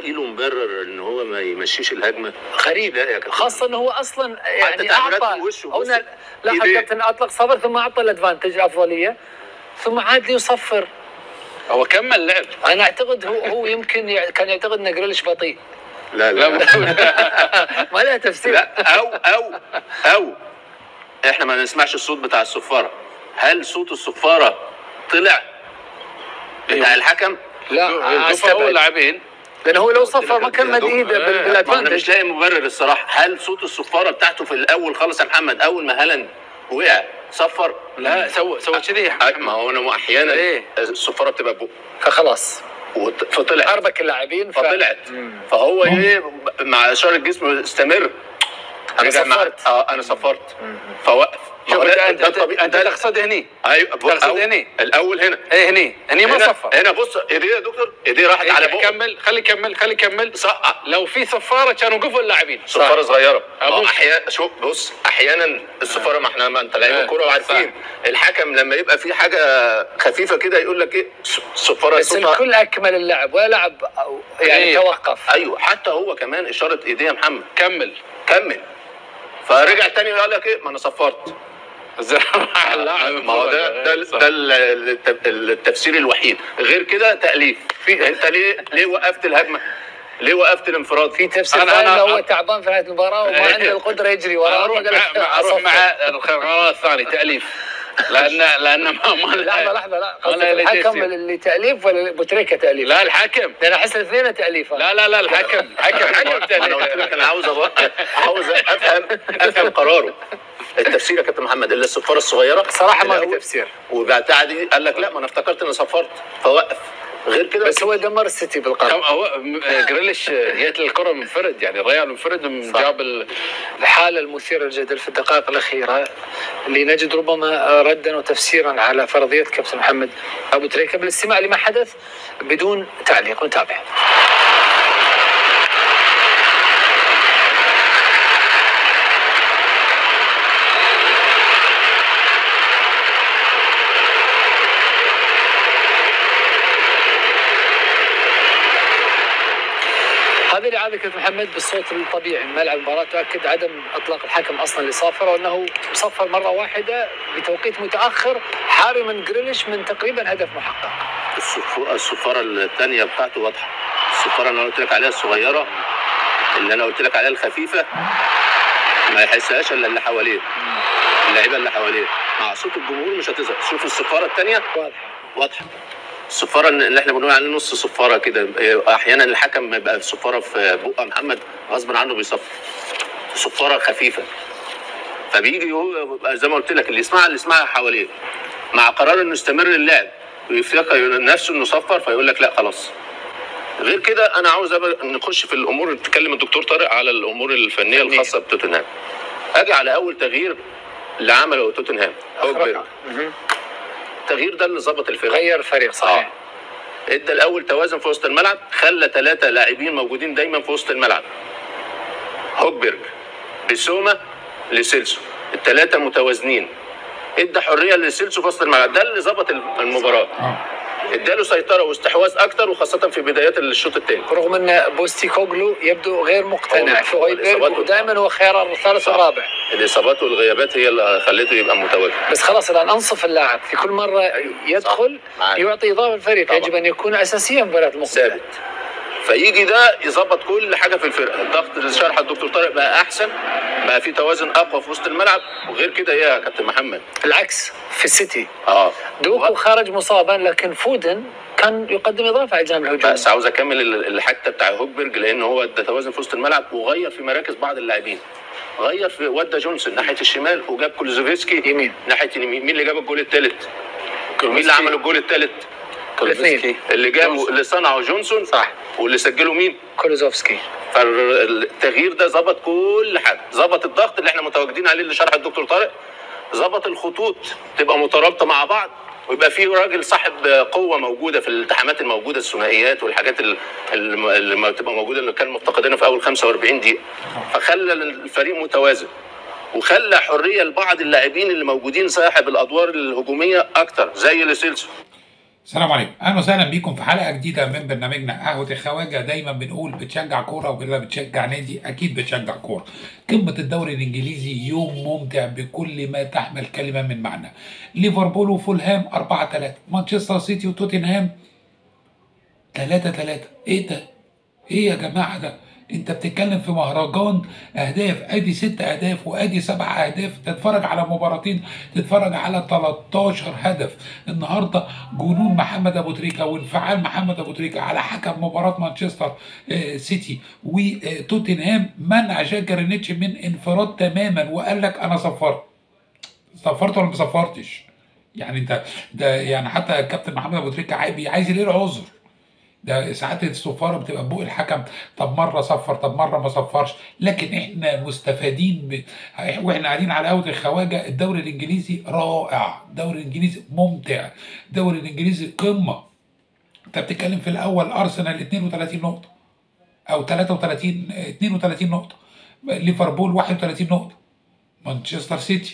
تلاقي له مبرر ان هو ما يمشيش الهجمه غريب لا يا كابتن. خاصه انه هو اصلا يعني تعبيرات اعطى من وشه، هنا بص. لاحظ إيديه. كابتن اطلق صبر ثم اعطى الادفانتج الافضليه ثم عاد لي يصفر هو كمل لعب انا اعتقد هو هو يمكن يع- كان يعتقد ان جريليش بطيء لا لا لا ما لها تفسير لا او او او احنا ما نسمعش الصوت بتاع الصفاره هل صوت الصفاره طلع بتاع الحكم لا شوف هو استبعد اللاعبين لانه هو لو صفر ما كان يا مد دكتور، ايده آه، بال- ما انا بالادفانتج مش لاقي مبرر الصراحه هل صوت الصفاره بتاعته في الاول خالص يا محمد اول ما هالاند وقع صفر لا سوى سوى كذي يا أي- محمد. ما هو انا احيانا إيه؟ الصفاره بتبقى بقه فخلاص وط- فطلع اربك اللاعبين ف... فطلعت فهو ايه مع اشاره الجسم استمر أنا رجع مع- صفرت. اه انا صفرت فوقف ما شوف هو انت ده- انت ده انت, الطبيعي انت ده- تقصد هني ايوه بص- تقصد أول- هني؟ الاول هنا ايه هني هني ما هنا صفر هنا بص ايديه يا دكتور ايديه راحت إيه، على بقه كمل خلي كمل خلي كمل صح لو في صفاره كانوا وقفوا اللاعبين صفاره صغيره أبوك. احيانا شوف بص احيانا الصفاره ما احنا ما انت لعيب آه. الكوره وعارفين الحكم لما يبقى في حاجه خفيفه كده يقول لك ايه الصفاره بس صوتها الكل اكمل اللعب ولا لعب أو- يعني إيه. توقف ايوه حتى هو كمان اشاره ايديه يا محمد كمل كمل فرجع تاني وقال لك ايه ما انا صفرت اللاعب ما هو ده ده ده ال- الت- التفسير الوحيد غير كده تاليف في انت ليه ليه وقفت الهجمه ليه وقفت الانفراد في تفسير أنا- ثاني أنا- انه هو تعبان في نهايه المباراه وما إيه. عنده القدره يجري وراه اروح قال مع لك مع- اروح أصفر. مع القرار الثاني تاليف لان لان ما ما لحظه لحظه لا قصدك ولا اللي الحكم تفسير. اللي تاليف ولا بوتريكا تاليف؟ لا الحكم لان احس الاثنين تاليف لا لا لا الحكم حكم حكم انا قلت لك انا عاوز أبقى عاوز افهم افهم قراره التفسير يا كابتن محمد الا الصفاره الصغيره صراحه ما في الأول، تفسير وبعد دي قال لك لا ما انا افتكرت اني صفرت فوقف غير كده بس هو دمر السيتي بالقرن كم هو م- جريليش جت الكره منفرد يعني الريال منفرد من صح. جاب ال... الحالة المثيرة للجدل في الدقائق الأخيرة اللي نجد ربما ردا وتفسيرا على فرضية كابتن محمد أبو تريكة بالاستماع لما حدث بدون تعليق نتابع هذه الإعادة كابتن محمد بالصوت الطبيعي من ملعب المباراة تؤكد عدم إطلاق الحكم أصلا لصافرة وأنه صفر مرة واحدة بتوقيت متأخر حارما جريليش من تقريبا هدف محقق الصف- الصفاره الثانيه بتاعته واضحه الصفاره اللي انا قلت لك عليها الصغيره اللي انا قلت لك عليها الخفيفه ما يحسهاش الا اللي حواليه اللعيبه اللي حواليه مع صوت الجمهور مش هتظهر شوف الصفاره الثانيه واضح واضحه الصفاره اللي احنا بنقول عليه نص صفاره كده احيانا الحكم بيبقى الصفاره في بقى محمد غصب عنه بيصفر صفاره خفيفه فبيجي هو بيبقى زي ما قلت لك اللي يسمعها اللي يسمعها حواليه مع قرار انه يستمر اللعب ويفتكر نفسه انه صفر فيقول لك لا خلاص غير كده انا عاوز أبقى نخش في الامور تكلم الدكتور طارق على الامور الفنيه فنية. الخاصه بتوتنهام اجي على اول تغيير اللي عمله توتنهام هوجبرج مهم. التغيير ده اللي ظبط الفرقه غير الفريق صحيح ادى الاول توازن في وسط الملعب خلى ثلاثه لاعبين موجودين دايما في وسط الملعب هوجبرج بسوما لسيلسو الثلاثه متوازنين ادى حريه لسيلسو في وسط الملعب ده اللي ظبط المباراه اداله سيطره واستحواذ اكتر وخاصه في بدايات الشوط الثاني رغم ان بوستي كوغلو يبدو غير مقتنع هو- في هو هويبرغ الإصابات ودائما هو خيار الثالث صح. والرابع الاصابات والغيابات هي اللي خلته يبقى متواجد بس خلاص الان انصف اللاعب في كل مره يدخل معاك. يعطي اضافه الفريق طبعا. يجب ان يكون اساسيا في المباراه المقبله ثابت فيجي ده يظبط كل حاجه في الفرقه الضغط اللي شرح الدكتور طارق بقى احسن بقى في توازن اقوى في وسط الملعب وغير كده ايه يا كابتن محمد العكس في السيتي اه دوكو خرج مصابا لكن فودن كان يقدم اضافه على الجانب الهجومي بس عاوز اكمل ال- الحته بتاع هوجبرج لان هو ادى توازن في وسط الملعب وغير في مراكز بعض اللاعبين غير في ودى جونسون ناحيه الشمال وجاب كولوزوفسكي يمين. ناحيه اليمين مين اللي جاب الجول الثالث مين اللي عمل الجول الثالث الاثنين اللي جابه اللي صنعه جونسون صح واللي سجله مين كولوزوفسكي فالتغيير ده ظبط كل حاجه ظبط الضغط اللي احنا متواجدين عليه اللي شرح الدكتور طارق ظبط الخطوط تبقى مترابطه مع بعض ويبقى في راجل صاحب قوه موجوده في الالتحامات الموجوده الثنائيات والحاجات ال- الم- اللي ما بتبقى موجوده اللي كان مفتقدينها في اول 45 دقيقه فخلى الفريق متوازن وخلى حريه لبعض اللاعبين اللي موجودين صاحب الادوار الهجوميه اكتر زي لسيلسو السلام عليكم اهلا وسهلا بيكم في حلقه جديده من برنامجنا قهوه الخواجه دايما بنقول بتشجع كوره ولا بتشجع نادي اكيد بتشجع كوره قمه الدوري الانجليزي يوم ممتع بكل ما تحمل كلمه من معنى ليفربول وفولهام 4 3 مانشستر سيتي وتوتنهام 3 3 ايه ده ايه يا جماعه ده انت بتتكلم في مهرجان اهداف ادي ست اهداف وادي سبع اهداف تتفرج على مباراتين تتفرج على 13 هدف النهارده جنون محمد ابو تريكه وانفعال محمد ابو تريكه على حكم مباراه مانشستر آه، سيتي وتوتنهام منع جاك جرينيتش من انفراد تماما وقال لك انا صفرت صفرت ولا ما صفرتش يعني انت ده يعني حتى الكابتن محمد ابو تريكه عاي- عايز يلاقي له عذر ده ساعات الصفاره بتبقى بوق الحكم طب مره صفر طب مره ما صفرش لكن احنا مستفادين ب... واحنا قاعدين على قهوه الخواجه الدوري الانجليزي رائع الدوري الانجليزي ممتع الدوري الانجليزي قمه انت بتتكلم في الاول ارسنال 32 نقطه او 33 32 نقطه ليفربول 31 نقطه مانشستر سيتي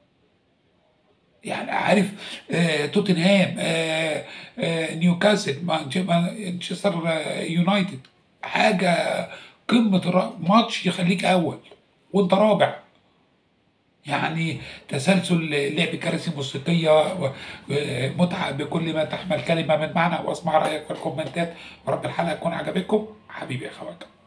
يعني عارف آه توتنهام آه آه نيوكاسل مانش- مانشستر آه، يونايتد حاجه قمه الر- ماتش يخليك اول وانت رابع يعني تسلسل لعب كراسي موسيقية ومتعة بكل ما تحمل كلمة من معنى واسمع رأيك في الكومنتات ورب الحلقة تكون عجبتكم حبيبي يا خواجه